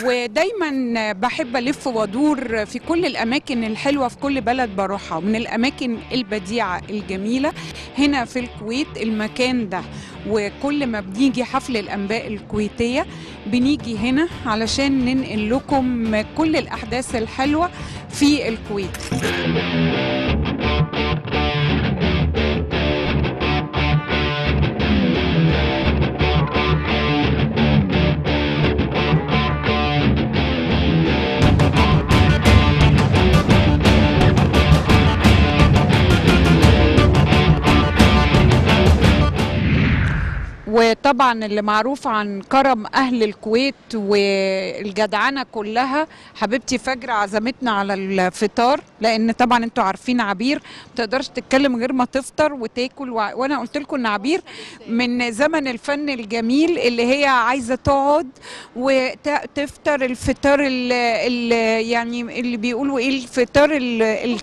ودايما بحب الف وادور في كل الاماكن الحلوه في كل بلد بروحها ومن الاماكن البديعه الجميله هنا في الكويت المكان ده وكل ما بنيجي حفل الانباء الكويتيه بنيجي هنا علشان ننقل لكم كل الاحداث الحلوه في الكويت وطبعا اللي معروف عن كرم اهل الكويت والجدعنه كلها حبيبتي فجر عزمتنا على الفطار لان طبعا انتوا عارفين عبير ما تقدرش تتكلم غير ما تفطر وتاكل و... وانا قلت لكم ان عبير من زمن الفن الجميل اللي هي عايزه تقعد وتفطر الفطار ال... ال... يعني اللي بيقولوا ايه الفطار ال... ال...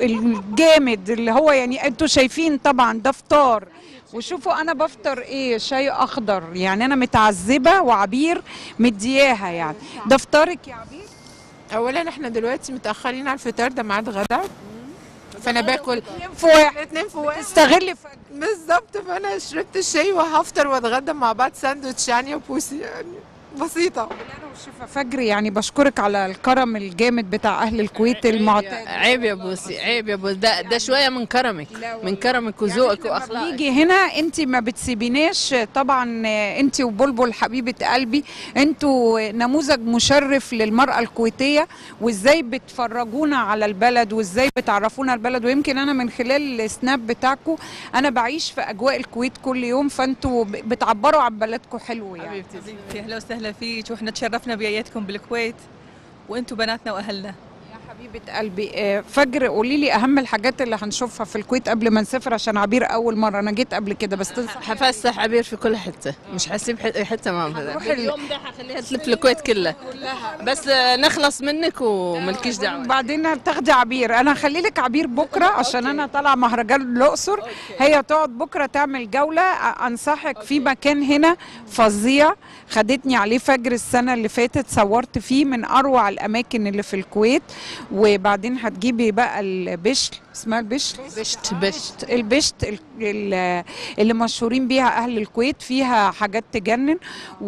الجامد اللي هو يعني انتوا شايفين طبعا ده فطار وشوفوا انا بفطر ايه شاي اخضر يعني انا متعذبه وعبير مدياها يعني ده فطارك يا عبير اولا احنا دلوقتي متاخرين على الفطار ده ميعاد غدا فانا باكل اتنين في واحد اتنين في واحد استغلي فجر بالظبط فانا شربت الشاي وهفطر واتغدى مع بعض ساندوتش يعني وبوسي يعني بسيطه انا والشيفه فجر يعني بشكرك على الكرم الجامد بتاع اهل الكويت المعتاد عيب يا بوسي عيب يا بوسي ده, ده شويه من كرمك من كرمك وذوقك واخلاقك بيجي هنا انت ما بتسيبيناش طبعا انت وبلبل حبيبه قلبي انتوا نموذج مشرف للمراه الكويتيه وازاي بتفرجونا على البلد وازاي بتعرفونا البلد ويمكن انا من خلال السناب بتاعكم انا بعيش في اجواء الكويت كل يوم فانتوا بتعبروا عن بلدكم حلو يعني حبيبتي اهلا وسهلا فيك واحنا تشرفنا بيايتكم بالكويت وانتم بناتنا واهلنا يا حبيبه قلبي آه، فجر قولي لي اهم الحاجات اللي هنشوفها في الكويت قبل ما نسافر عشان عبير اول مره انا جيت قبل كده بس تنصح حفسح عبير في كل حته مش حسيب ح- حته ما هنروح بدا ال- اليوم ده حخليها تلف الكويت كلها بس آه، نخلص منك وملكيش دعوه وبعدين هتاخدي عبير انا هخلي لك عبير بكره عشان انا طالعه مهرجان الاقصر هي تقعد بكره تعمل جوله أ- انصحك في مكان هنا فظيع خدتني عليه فجر السنه اللي فاتت صورت فيه من اروع الاماكن اللي في الكويت وبعدين هتجيبي بقى البشل اسمها البشل بشت بشت البشت ال- ال- اللي مشهورين بيها اهل الكويت فيها حاجات تجنن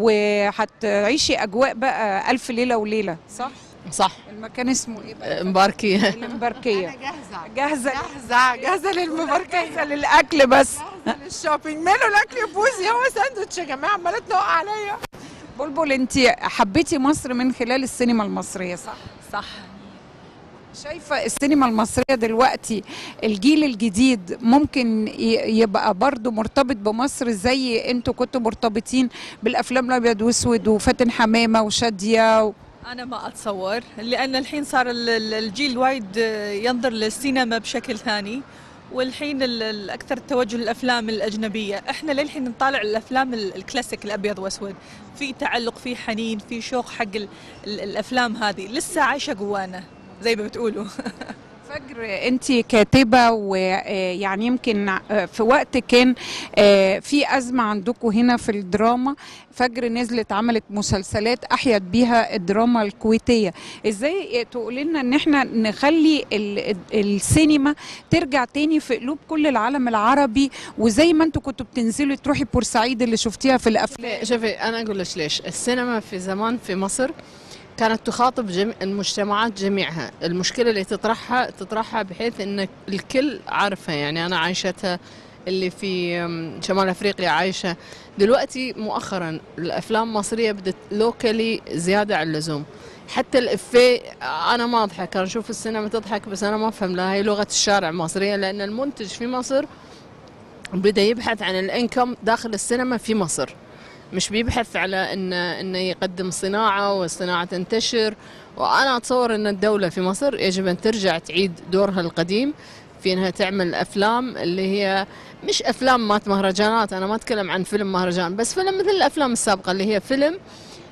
وهتعيشي اجواء بقى الف ليله وليله صح صح المكان اسمه ايه بقى آه، مباركي المبركيه جاهزه جاهزه جاهزه جاهزه للمباركه جاهزه للاكل بس للشوبينج ماله الاكل يا بوسي هو ساندوتش يا جماعه عماله تنق عليا بلبل انت حبيتي مصر من خلال السينما المصريه صح صح شايفه السينما المصريه دلوقتي الجيل الجديد ممكن ي- يبقى برضو مرتبط بمصر زي انتوا كنتوا مرتبطين بالافلام الابيض واسود وفاتن حمامه وشاديه و... انا ما اتصور لان الحين صار ال- ال- الجيل وايد ينظر للسينما بشكل ثاني والحين ال- الاكثر توجه للافلام الاجنبيه احنا للحين نطالع الافلام ال- الكلاسيك الابيض واسود في تعلق في حنين في شوق حق ال- ال- الافلام هذه لسه عايشه جوانا زي ما بتقولوا فجر انت كاتبه ويعني يمكن آه، في وقت كان آه، في ازمه عندكم هنا في الدراما فجر نزلت عملت مسلسلات احيت بيها الدراما الكويتيه ازاي تقولي لنا ان احنا نخلي ال- السينما ترجع تاني في قلوب كل العالم العربي وزي ما انتوا كنتوا بتنزلوا تروحي بورسعيد اللي شفتيها في الافلام شوفي انا اقول لك ليش السينما في زمان في مصر كانت تخاطب جميع المجتمعات جميعها المشكله اللي تطرحها تطرحها بحيث ان الكل عارفها يعني انا عايشتها اللي في أم، شمال افريقيا عايشه دلوقتي مؤخرا الافلام المصريه بدت لوكالي زياده عن اللزوم حتى الافيه انا ما اضحك انا اشوف السينما تضحك بس انا ما افهم لها هي لغه الشارع المصريه لان المنتج في مصر بدا يبحث عن الانكم داخل السينما في مصر مش بيبحث على ان انه يقدم صناعه والصناعه تنتشر وانا اتصور ان الدوله في مصر يجب ان ترجع تعيد دورها القديم في انها تعمل افلام اللي هي مش افلام مات مهرجانات انا ما اتكلم عن فيلم مهرجان بس فيلم مثل الافلام السابقه اللي هي فيلم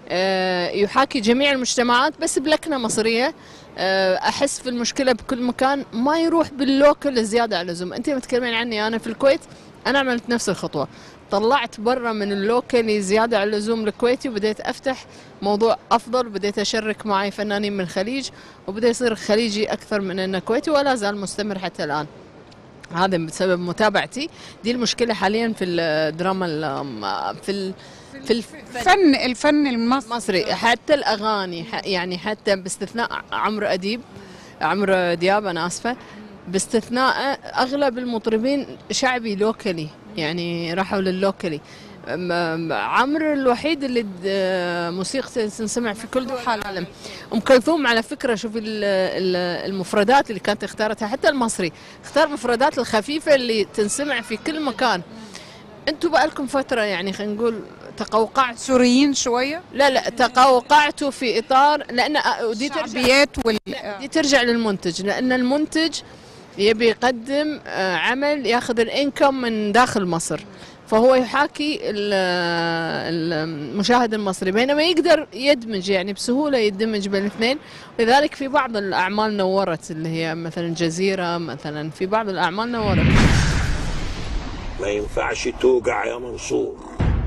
آه، يحاكي جميع المجتمعات بس بلكنة مصرية آه، احس في المشكله بكل مكان ما يروح باللوكل زياده عن اللزوم انت متكلمين عني انا في الكويت انا عملت نفس الخطوه طلعت برا من اللوكلي زياده عن اللزوم الكويتي وبديت افتح موضوع افضل بديت اشرك معي فنانين من الخليج وبديت يصير خليجي اكثر من انه كويتي ولا زال مستمر حتى الان هذا بسبب متابعتي دي المشكله حاليا في الدراما ال- في ال- في الفن فن الفن المصري مصري حتى الاغاني ح- يعني حتى باستثناء عمرو اديب عمرو دياب انا اسفه باستثناء اغلب المطربين شعبي لوكلي يعني راحوا لللوكلي م- م- عمرو الوحيد اللي د- موسيقته تنسمع في كل دول العالم ام كلثوم على فكره شوفي ال- ال- المفردات اللي كانت اختارتها حتى المصري اختار مفردات الخفيفه اللي تنسمع في كل مكان انتم بقالكم فتره يعني خلينا نقول تقوقعت سوريين شويه لا لا تقوقعتوا في اطار لان دي ترجع شعبيات وال دي ترجع للمنتج لان المنتج يبي يقدم آه، عمل ياخذ الانكم من داخل مصر فهو يحاكي ال- المشاهد المصري بينما يقدر يدمج يعني بسهوله يدمج بين الاثنين لذلك في بعض الاعمال نورت اللي هي مثلا جزيره مثلا في بعض الاعمال نورت ما ينفعش توجع يا منصور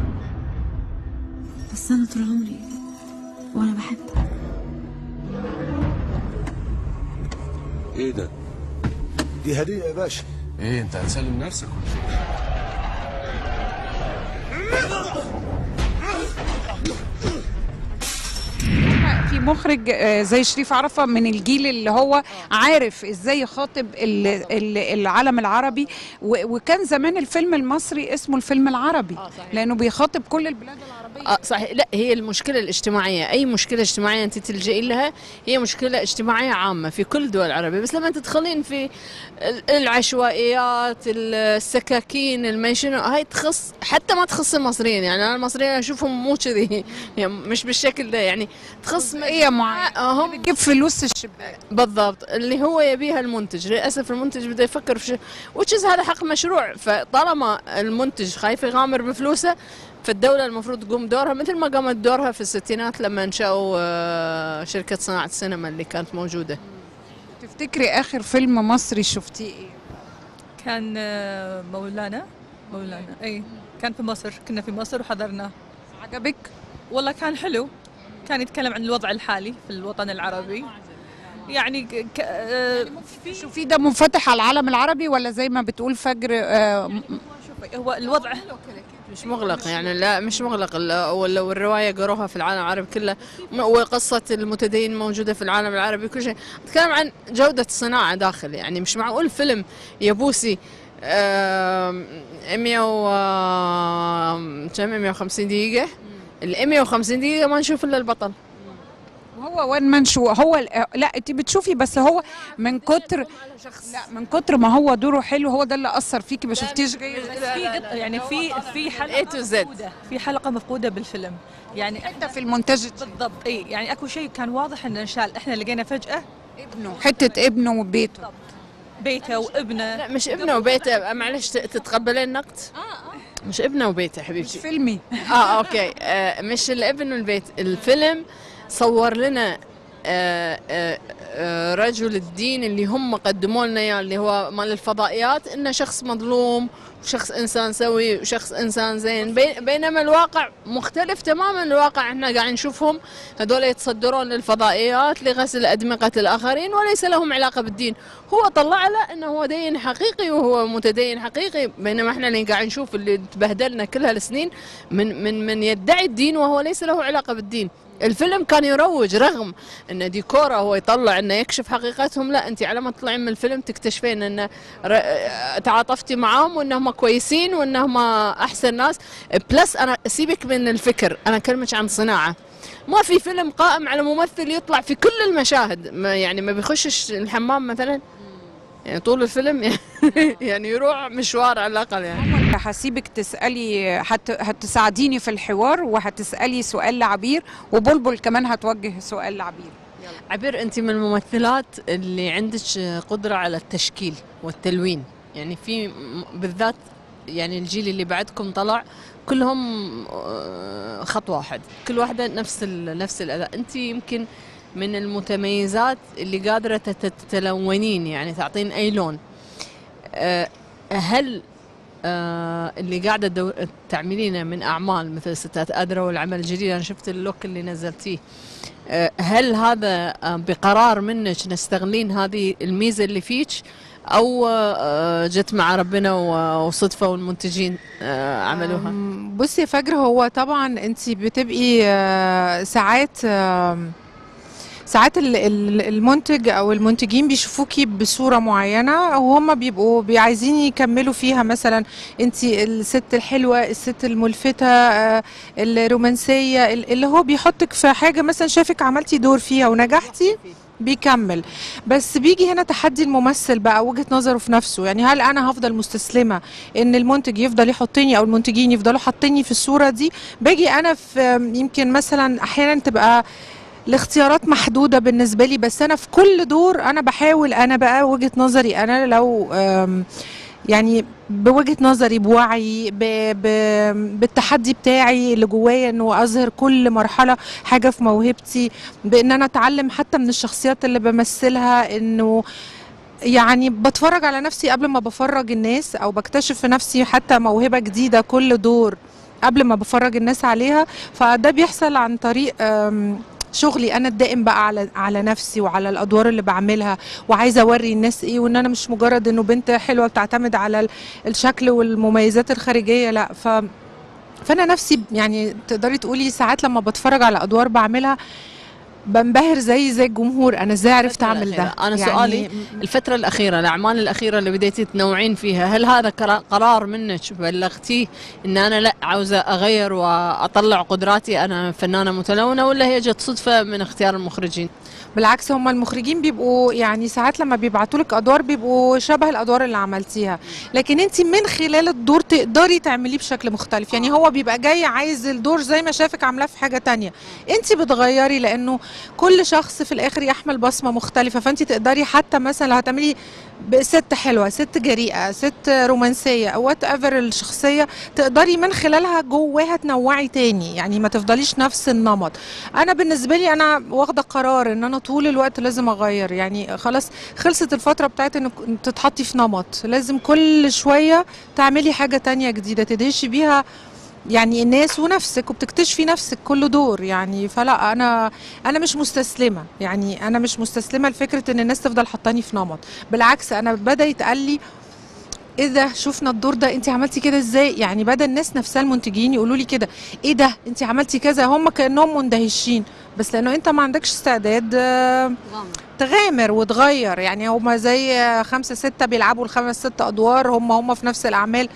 بس أنا طول عمري وأنا بحبك ايه ده دي هدية يا باشا ايه انت هتسلم نفسك ولا ايه؟ في مخرج آه، زي شريف عرفة من الجيل اللي هو عارف ازاي يخاطب ال- ال- العالم العربي و- وكان زمان الفيلم المصري اسمه الفيلم العربي آه، صحيح. لانه بيخاطب كل البلاد العربية آه صحيح لا هي المشكلة الاجتماعية أي مشكلة اجتماعية أنت تلجئي لها هي مشكلة اجتماعية عامة في كل الدول العربية بس لما تدخلين في ال- العشوائيات السكاكين المنشن هاي تخص حتى ما تخص المصريين يعني أنا المصريين أشوفهم مو كذي يعني مش بالشكل ده يعني تخص هي معينة آه، هم بتجيب فلوس الشباك بالضبط اللي هو يبيها المنتج للاسف المنتج بده يفكر في شيء وتشز هذا حق مشروع فطالما المنتج خايف يغامر بفلوسه فالدولة المفروض تقوم دورها مثل ما قامت دورها في الستينات لما انشأوا آه، شركة صناعة السينما اللي كانت موجودة تفتكري اخر فيلم مصري شفتيه ايه كان آه، مولانا مولانا اي كان في مصر كنا في مصر وحضرناه عجبك والله كان حلو كان يتكلم عن الوضع الحالي في الوطن العربي يعني ك- ك- آه، في شوفي ده منفتح على العالم العربي ولا زي ما بتقول فجر آه، م- شوفي هو الوضع مش مغلق يعني لا مش مغلق لا، ولا والرواية قروها في العالم العربي كله م- وقصة المتدين موجودة في العالم العربي كل شيء أتكلم عن جودة الصناعة داخل يعني مش معقول فيلم يبوسي آم، 100 و آم، كم 150 دقيقة ال 150 دقيقة ما نشوف إلا البطل هو وين مان شو هو ال- لا انت بتشوفي بس هو من كتر لا من كتر ما هو دوره حلو هو ده اللي اثر فيكي ما شفتيش غير في قط- يعني في في حلقه A to Z. مفقودة. في حلقه مفقوده بالفيلم يعني حتى في المونتاج بالضبط اي يعني اكو شيء كان واضح انه انشال احنا لقينا فجاه ابنه حته ابنه وبيته بيته وابنه لا مش ابنه وبيته معلش ت- تتقبلين النقد؟ مش ابنه وبيته مش حبيبتي فيلمي اه اوكي آه مش الابن والبيت الفيلم صور لنا آه آه آه رجل الدين اللي هم قدموا لنا اياه اللي هو مال الفضائيات انه شخص مظلوم وشخص انسان سوي وشخص انسان زين بي- بينما الواقع مختلف تماما الواقع احنا قاعدين نشوفهم هذول يتصدرون للفضائيات لغسل ادمغه الاخرين وليس لهم علاقه بالدين هو طلع له انه هو دين حقيقي وهو متدين حقيقي بينما احنا اللي قاعد نشوف اللي تبهدلنا كل هالسنين من من من يدعي الدين وهو ليس له علاقه بالدين الفيلم كان يروج رغم ان ديكوره هو يطلع انه يكشف حقيقتهم لا انت على ما تطلعين من الفيلم تكتشفين انه ر- تعاطفتي معاهم وانهم كويسين وانهم احسن ناس بلس انا سيبك من الفكر انا اكلمك عن صناعه ما في فيلم قائم على ممثل يطلع في كل المشاهد ما يعني ما بيخشش الحمام مثلا يعني طول الفيلم يعني يروح مشوار على الاقل يعني هسيبك تسالي هت... هتساعديني في الحوار وهتسالي سؤال لعبير وبلبل كمان هتوجه سؤال لعبير عبير انت من الممثلات اللي عندك قدره على التشكيل والتلوين يعني في م- بالذات يعني الجيل اللي بعدكم طلع كلهم آه، خط واحد كل واحدة نفس ال- نفس الأداء أنت يمكن من المتميزات اللي قادرة تت- تتلونين يعني تعطين أي لون آه، هل آه، اللي قاعدة دو... تعملينه من أعمال مثل ستات أدرى والعمل الجديد أنا شفت اللوك اللي نزلتيه آه، هل هذا آه، بقرار منك نستغلين هذه الميزة اللي فيك أو آه، جت مع ربنا و- وصدفة والمنتجين آه، عملوها أم، بصي يا فجر هو طبعا انت بتبقي آه، ساعات آم، ساعات ال- ال- المنتج او المنتجين بيشوفوكي بصوره معينه وهم بيبقوا بي- عايزين يكملوا فيها مثلا انت الست الحلوه الست الملفته آه، الرومانسيه ال- اللي هو بيحطك في حاجه مثلا شافك عملتي دور فيها ونجحتي بيكمل بس بيجي هنا تحدي الممثل بقى وجهة نظره في نفسه يعني هل انا هفضل مستسلمة ان المنتج يفضل يحطني او المنتجين يفضلوا حاطيني في الصورة دي باجي انا في يمكن مثلا احيانا تبقى الاختيارات محدودة بالنسبة لي بس أنا في كل دور أنا بحاول أنا بقى وجهة نظري أنا لو أم، يعني بوجهة نظري بوعي ب... ب... بالتحدي بتاعي اللي جوايا انه اظهر كل مرحلة حاجة في موهبتي بان انا اتعلم حتى من الشخصيات اللي بمثلها انه يعني بتفرج على نفسي قبل ما بفرج الناس او بكتشف في نفسي حتى موهبة جديدة كل دور قبل ما بفرج الناس عليها فده بيحصل عن طريق أم، شغلي انا الدائم بقى على على نفسي وعلى الادوار اللي بعملها وعايزه اوري الناس ايه وان انا مش مجرد انه بنت حلوه بتعتمد على ال- الشكل والمميزات الخارجيه لا ف فانا نفسي يعني تقدري تقولي ساعات لما بتفرج على ادوار بعملها بنبهر زي زي الجمهور انا ازاي عرفت الفترة اعمل ده الأخيرة. أنا سؤالي الفترة الأخيرة الأعمال الأخيرة اللي بديتي تنوعين فيها هل هذا قرا- قرار منك بلغتيه إن أنا لا عاوزة أغير وأطلع قدراتي أنا فنانة متلونة ولا هي جت صدفة من اختيار المخرجين بالعكس هم المخرجين بيبقوا يعني ساعات لما بيبعتوا لك ادوار بيبقوا شبه الادوار اللي عملتيها لكن انت من خلال الدور تقدري تعمليه بشكل مختلف يعني هو بيبقى جاي عايز الدور زي ما شافك عاملاه في حاجه تانية انت بتغيري لانه كل شخص في الاخر يحمل بصمه مختلفه فانت تقدري حتى مثلا لو هتعملي ب- ست حلوه ست جريئه ست رومانسيه او وات ايفر الشخصيه تقدري من خلالها جواها تنوعي تاني يعني ما تفضليش نفس النمط انا بالنسبه لي انا واخده قرار ان انا طول الوقت لازم اغير يعني خلاص خلصت الفتره بتاعت انك تتحطي في نمط لازم كل شويه تعملي حاجه تانية جديده تدهشي بيها يعني الناس ونفسك وبتكتشفي نفسك كل دور يعني فلا انا انا مش مستسلمه يعني انا مش مستسلمه لفكره ان الناس تفضل حطاني في نمط بالعكس انا بدا يتقال لي ايه ده شفنا الدور ده انت عملتي كده ازاي يعني بدا الناس نفسها المنتجين يقولوا لي كده ايه ده انت عملتي كذا هم كانهم مندهشين بس لانه انت ما عندكش استعداد آه، تغامر وتغير يعني هما زي آه، خمسة ستة بيلعبوا الخمس ست ادوار هم هم في نفس الاعمال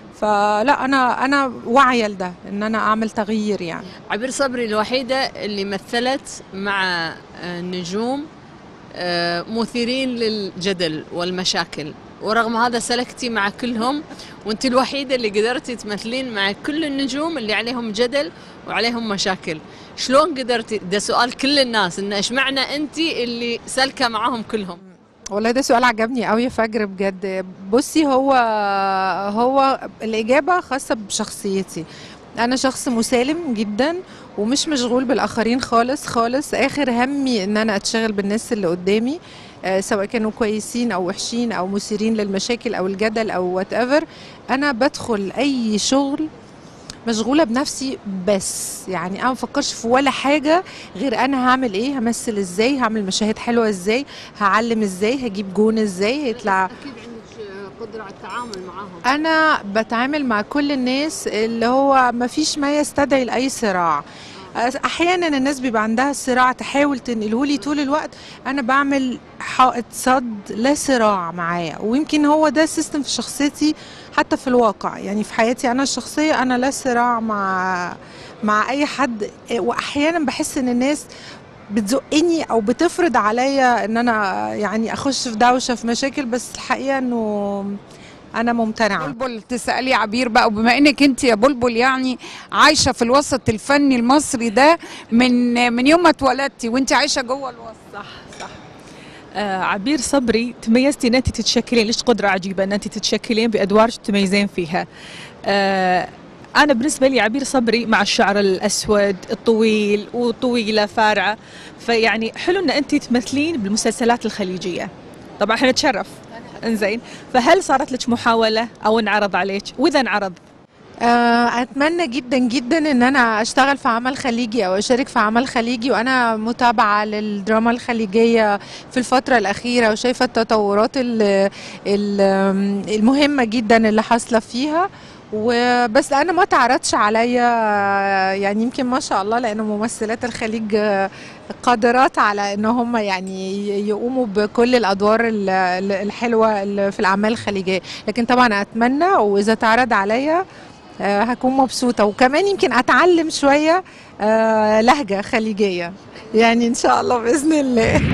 فلا انا انا واعيه لده ان انا اعمل تغيير يعني عبير صبري الوحيدة اللي مثلت مع آه، نجوم آه، مثيرين للجدل والمشاكل ورغم هذا سلكتي مع كلهم وانت الوحيدة اللي قدرتي تمثلين مع كل النجوم اللي عليهم جدل وعليهم مشاكل شلون قدرتي ده سؤال كل الناس ان ايش معنى انت اللي سالكة معاهم كلهم والله ده سؤال عجبني قوي يا فجر بجد بصي هو هو الإجابة خاصة بشخصيتي أنا شخص مسالم جدا ومش مشغول بالآخرين خالص خالص آخر همي إن أنا أتشغل بالناس اللي قدامي آه، سواء كانوا كويسين أو وحشين أو مثيرين للمشاكل أو الجدل أو وات ايفر أنا بدخل أي شغل مشغولة بنفسي بس يعني أنا ما بفكرش في ولا حاجة غير أنا هعمل إيه همثل إزاي هعمل مشاهد حلوة إزاي هعلم ازاي هجيب جون ازاي هيطلع اكيد عندك قدرة على التعامل معاهم انا بتعامل مع كل الناس اللي هو ما فيش ما يستدعي لاي صراع احيانا الناس بيبقى عندها صراع تحاول تنقله لي طول الوقت انا بعمل حائط صد لا صراع معايا ويمكن هو ده سيستم في شخصيتي حتى في الواقع يعني في حياتي انا الشخصيه انا لا صراع مع مع اي حد واحيانا بحس ان الناس بتزقني او بتفرض عليا ان انا يعني اخش في دوشه في مشاكل بس الحقيقه انه انا ممتنعه بلبل تسالي عبير بقى وبما انك انت يا بلبل يعني عايشه في الوسط الفني المصري ده من من يوم ما اتولدتي وانت عايشه جوه الوسط صح صح آه عبير صبري تميزتي ان انت تتشكلين ليش قدره عجيبه ان انت تتشكلين بادوار تتميزين فيها آه انا بالنسبه لي عبير صبري مع الشعر الاسود الطويل وطويله فارعه فيعني حلو ان انت تمثلين بالمسلسلات الخليجيه طبعا احنا نتشرف انزين فهل صارت لك محاوله او انعرض عليك واذا انعرض آه، اتمنى جدا جدا ان انا اشتغل في عمل خليجي او اشارك في عمل خليجي وانا متابعه للدراما الخليجيه في الفتره الاخيره وشايفه التطورات ال- ال- المهمه جدا اللي حاصله فيها وبس انا ما تعرضش عليا يعني يمكن ما شاء الله لان ممثلات الخليج آه، قادرات على ان هم يعني يقوموا بكل الادوار ال- ال- الحلوه اللي في الاعمال الخليجيه لكن طبعا اتمنى واذا تعرض عليا آه، هكون مبسوطة وكمان يمكن أتعلم شوية آه، لهجة خليجية يعني إن شاء الله بإذن الله